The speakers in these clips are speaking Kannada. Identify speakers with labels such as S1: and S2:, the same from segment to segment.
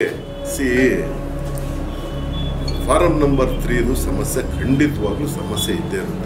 S1: ಸಿ ಫಾರಂ ನಂಬರ್ ತ್ರೀದು ಸಮಸ್ಯೆ ಖಂಡಿತವಾಗ್ಲೂ ಸಮಸ್ಯೆ ಇದ್ದೇ ಇರುತ್ತೆ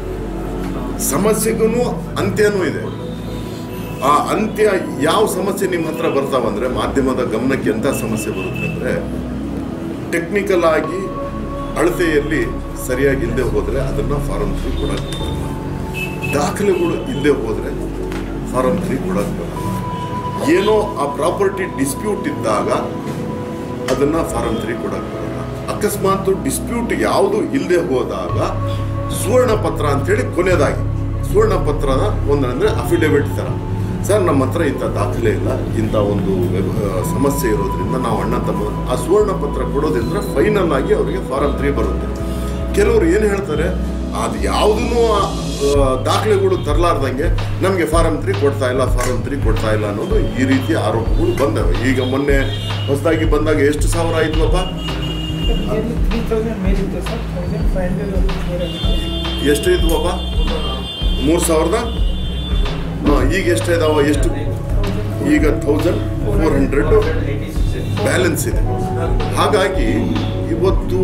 S1: ಸಮಸ್ಯೆಗೂ ಅಂತ್ಯನೂ ಇದೆ ಆ ಅಂತ್ಯ ಯಾವ ಸಮಸ್ಯೆ ನಿಮ್ಮ ಹತ್ರ ಬರ್ತಾವಂದ್ರೆ ಮಾಧ್ಯಮದ ಗಮನಕ್ಕೆ ಎಂಥ ಸಮಸ್ಯೆ ಬರುತ್ತೆ ಅಂದರೆ ಟೆಕ್ನಿಕಲ್ ಆಗಿ ಅಳತೆಯಲ್ಲಿ ಸರಿಯಾಗಿ ಇಲ್ಲದೆ ಹೋದರೆ ಅದನ್ನು ಫಾರಂ ತ್ರೀ ಕೊಡಕ್ಕೆ ಬರಲ್ಲ ದಾಖಲೆಗಳು ಇಲ್ಲದೆ ಹೋದರೆ ಫಾರಂ ತ್ರೀ ಕೊಡಕ್ಕೆ ಬರಲ್ಲ ಏನೋ ಆ ಪ್ರಾಪರ್ಟಿ ಡಿಸ್ಪ್ಯೂಟ್ ಇದ್ದಾಗ ಅದನ್ನು ಫಾರಂ ತ್ರೀ ಕೊಡಕ್ಕೆ ಬರಲ್ಲ ಅಕಸ್ಮಾತ್ ಡಿಸ್ಪ್ಯೂಟ್ ಯಾವುದು ಇಲ್ಲದೆ ಹೋದಾಗ ಸುವರ್ಣ ಪತ್ರ ಅಂತೇಳಿ ಕೊನೆಯದಾಗಿ ಸುವರ್ಣ ಪತ್ರದ ಒಂದಂದ್ರೆ ಅಫಿಡೇವಿಟ್ ಥರ ಸರ್ ನಮ್ಮ ಹತ್ರ ಇಂಥ ದಾಖಲೆ ಇಲ್ಲ ಇಂಥ ಒಂದು ವ್ಯವ- ಸಮಸ್ಯೆ ಇರೋದ್ರಿಂದ ನಾವು ಅಣ್ಣ ತಮ್ಮ ಆ ಸುವರ್ಣ ಪತ್ರ ಕೊಡೋದ್ರಿಂದ ಫೈನಲ್ ಆಗಿ ಅವರಿಗೆ ಫಾರಂ ತ್ರೀ ಬರುತ್ತೆ ಕೆಲವರು ಏನು ಹೇಳ್ತಾರೆ ಅದು ಯಾವುದೂ ದಾಖಲೆಗಳು ತರಲಾರ್ದಂಗೆ ನಮಗೆ ಫಾರಂ ತ್ರೀ ಕೊಡ್ತಾ ಇಲ್ಲ ಫಾರಂ ತ್ರೀ ಕೊಡ್ತಾ ಇಲ್ಲ ಅನ್ನೋದು ಈ ರೀತಿ ಆರೋಪಗಳು ಬಂದವೆ ಈಗ ಮೊನ್ನೆ ಹೊಸದಾಗಿ ಬಂದಾಗ ಎಷ್ಟು ಸಾವಿರ ಆಯ್ತುವಪ್ಪ
S2: ತ್ರೀ ತೌಸಂಡ್ ಮೇಲಿತ್ತು ಸರ್ ತೌಸಂಡ್ ಫೈವ್ ಹಂಡ್ರೆಡ್ ಮೇಲಿತ್ತು
S1: ಎಷ್ಟು ಇದ್ವಪ್ಪ ಮೂರು ಸಾವಿರದ ಹಾಂ ಈಗ ಎಷ್ಟು ಇದಾವ ಎಷ್ಟು ಈಗ ಥೌಸಂಡ್ ಫೋರ್ ಹಂಡ್ರೆಡ್ ಬ್ಯಾಲೆನ್ಸ್ ಇದೆ ಹಾಗಾಗಿ ಇವತ್ತು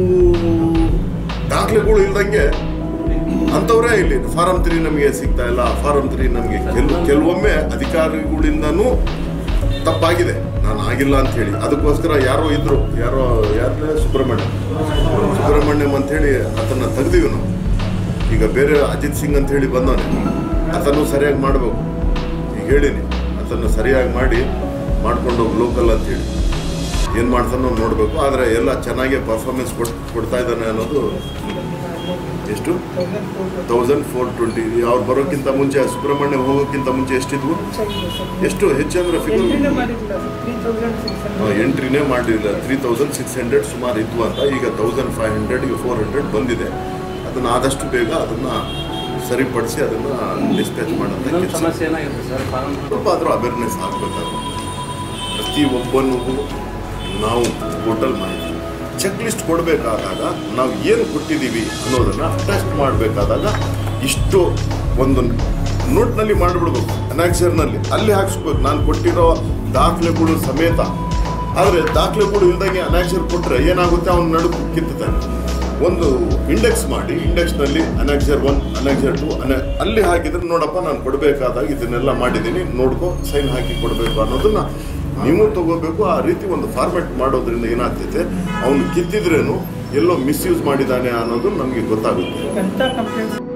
S1: ದಾಖಲೆಗಳು ಇಲ್ದಂಗೆ ಅಂಥವ್ರೇ ಇಲ್ಲಿ ಫಾರಂ ತ್ರೀ ನಮಗೆ ಸಿಗ್ತಾ ಇಲ್ಲ ಫಾರಂ ತ್ರೀ ನಮಗೆ ಕೆಲ್ ಕೆಲವೊಮ್ಮೆ ಅಧಿಕಾರಿಗಳಿಂದನೂ ತಪ್ಪಾಗಿದೆ ನಾನು ಆಗಿಲ್ಲ ಅಂತ ಹೇಳಿ ಅದಕ್ಕೋಸ್ಕರ ಯಾರೋ ಇದ್ರು ಯಾರೋ ಯಾರು ಸುಬ್ರಹ್ಮಣ್ಯ ಸುಬ್ರಹ್ಮಣ್ಯಂ ಅಂತ ಹೇಳಿ ಅದನ್ನ ತೆಗ್ದೀವಿ ನಾವು ಈಗ ಬೇರೆ ಅಜಿತ್ ಸಿಂಗ್ ಅಂತ ಹೇಳಿ ಬಂದವನೆ ಅದನ್ನು ಸರಿಯಾಗಿ ಮಾಡಬೇಕು ಈಗ ಹೇಳಿನಿ ಅದನ್ನು ಸರಿಯಾಗಿ ಮಾಡಿ ಮಾಡ್ಕೊಂಡು ಹೋಗಿ ಲೋಕಲ್ ಅಂತ ಹೇಳಿ ಏನು ಮಾಡ್ತಾನೋ ನೋಡಬೇಕು ಆದರೆ ಎಲ್ಲ ಚೆನ್ನಾಗಿ ಪರ್ಫಾರ್ಮೆನ್ಸ್ ಕೊಡ್ ಕೊಡ್ತಾ ಇದ್ದಾನೆ ಅನ್ನೋದು ಎಷ್ಟು
S2: thousand four
S1: thousand four twenty ಅವ್ರು ಬರೋಕ್ಕಿಂತ ಮುಂಚೆ ಸುಬ್ರಹ್ಮಣ್ಯ ಹೋಗೋಕ್ಕಿಂತ ಮುಂಚೆ ಎಷ್ಟಿದ್ವು ಎಷ್ಟು ಹೆಚ್ಚಂದ್ರೆ ಫಿಗರ್
S2: ಎಂಟ್ರಿನೇ ಮಾಡಿದ್ದಿಲ್ಲ sir three thousand six hundred
S1: ಎಂಟ್ರಿನೇ ಮಾಡಲಿಲ್ಲ ತ್ರೀ ತೌಸಂಡ್ ಸಿಕ್ಸ್ ಹಂಡ್ರೆಡ್ ಸುಮಾರು ಇದ್ವು ಅಂತ ಈಗ ತೌಸಂಡ್ ಫೈವ್ ಹಂಡ್ರೆಡ್ ಈಗ ಫೋರ್ ಹಂಡ್ರೆಡ್ ಬಂದಿದೆ ಅದನ್ನು ಆದಷ್ಟು ಬೇಗ ಅದನ್ನು ಸರಿಪಡಿಸಿ ಅದನ್ನು ಡಿಸ್ಪ್ಯಾಚ್ ಮಾಡೋಂಥ
S3: ಇನ್ನೊಂದು
S1: ಕೆಲಸ
S3: ಸಮಸ್ಯೆ ಏನಾಗಿದೆ ಸರ್ ಫಾರಂ
S1: ಸ್ವಲ್ಪ ಆದರೂ ಅವೇರ್ನೆಸ್ ಆಗಬೇಕಾಗುತ್ತೆ ಪ್ರತಿ ಒಬ್ಬನಿಗೂ ನಾವು ಟೋಟಲ್ ಮಾಹಿತಿ ಚೆಕ್ ಲಿಸ್ಟ್ ಕೊಡಬೇಕಾದಾಗ ನಾವು ಏನು ಕೊಟ್ಟಿದ್ದೀವಿ ಅನ್ನೋದನ್ನು ಟೆಸ್ಟ್ ಮಾಡಬೇಕಾದಾಗ ಇಷ್ಟು ಒಂದು ನೋಟ್ನಲ್ಲಿ ಮಾಡಿಬಿಡ್ಬೇಕು ಅನಾಕ್ಸರ್ನಲ್ಲಿ ಅಲ್ಲಿ ಹಾಕ್ಸ್ಬೇಕು ನಾನು ಕೊಟ್ಟಿರೋ ದಾಖಲೆಗಳು ಸಮೇತ ಆದರೆ ದಾಖಲೆಗಳು ಇಲ್ದಂಗೆ ಅನಾಕ್ಷರ್ ಕೊಟ್ಟರೆ ಏನಾಗುತ್ತೆ ಅವ್ನ ನಡುಕು ಕಿತ್ತಾನೆ ಒಂದು ಇಂಡೆಕ್ಸ್ ಮಾಡಿ ಇಂಡೆಕ್ಸ್ನಲ್ಲಿ ಅನಾಕ್ಸರ್ ಒನ್ ಅನಾಕ್ಸರ್ ಟು ಅನ ಅಲ್ಲಿ ಹಾಕಿದ್ರೆ ನೋಡಪ್ಪ ನಾನು ಕೊಡಬೇಕಾದಾಗ ಇದನ್ನೆಲ್ಲ ಮಾಡಿದ್ದೀನಿ ನೋಡ್ಕೊ ಸೈನ್ ಹಾಕಿ ಕೊಡಬೇಕು ಅನ್ನೋದನ್ನ ನೀವು ತಗೋಬೇಕು ಆ ರೀತಿ ಒಂದು ಫಾರ್ಮೆಟ್ ಮಾಡೋದ್ರಿಂದ ಏನಾಗ್ತೈತೆ ಅವನು ಕಿತ್ತಿದ್ರೇನು ಎಲ್ಲೋ ಮಿಸ್ಯೂಸ್ ಮಾಡಿದ್ದಾನೆ ಅನ್ನೋದು ನಮಗೆ ಗೊತ್ತಾಗುತ್ತೆ
S2: ಎಂಥ ಕಂಪ್ಲೇಂಟ್ಸ್